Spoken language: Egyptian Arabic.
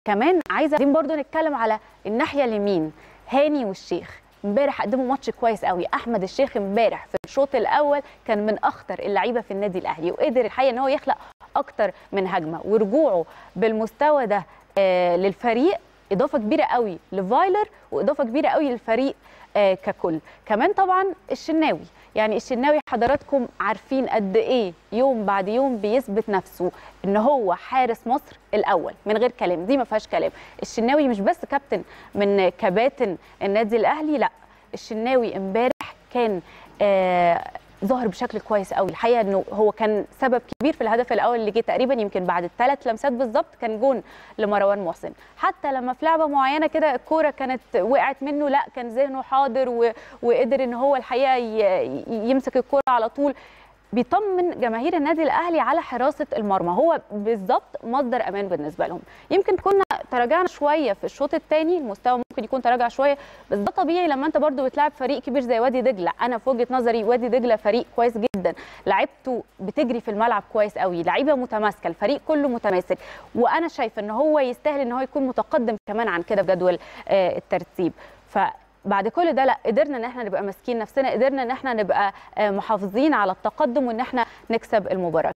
كمان عايزه عايزين برضو نتكلم على الناحيه اليمين هاني والشيخ امبارح قدموا ماتش كويس قوي احمد الشيخ امبارح في الشوط الاول كان من اخطر اللعيبه في النادي الاهلي وقدر الحقيقه ان هو يخلق اكتر من هجمه ورجوعه بالمستوى ده آه للفريق اضافه كبيره قوي لفايلر واضافه كبيره قوي للفريق آه ككل كمان طبعا الشناوي يعني الشناوي حضراتكم عارفين قد ايه يوم بعد يوم بيثبت نفسه ان هو حارس مصر الاول من غير كلام دي ما فيهاش كلام الشناوي مش بس كابتن من كباتن النادي الاهلي لا الشناوي امبارح كان آه ظهر بشكل كويس قوي الحقيقه انه هو كان سبب كبير في الهدف الاول اللي جه تقريبا يمكن بعد الثلاث لمسات بالظبط كان جون لمروان محسن حتى لما في لعبه معينه كده الكوره كانت وقعت منه لا كان ذهنه حاضر و... وقدر ان هو الحقيقه ي... يمسك الكوره على طول بيطمن جماهير النادي الاهلي على حراسه المرمى هو بالظبط مصدر امان بالنسبه لهم يمكن كنا تراجعنا شويه في الشوط الثاني المستوى ممكن يكون تراجع شويه بس ده طبيعي لما انت برضو بتلعب فريق كبير زي وادي دجله انا في وجهه نظري وادي دجله فريق كويس جدا لعيبته بتجري في الملعب كويس قوي لعيبه متماسكه الفريق كله متماسك وانا شايفه ان هو يستاهل ان هو يكون متقدم كمان عن كده في جدول الترتيب ف بعد كل ده لا قدرنا ان احنا نبقى ماسكين نفسنا قدرنا ان احنا نبقى محافظين على التقدم وان احنا نكسب المباراه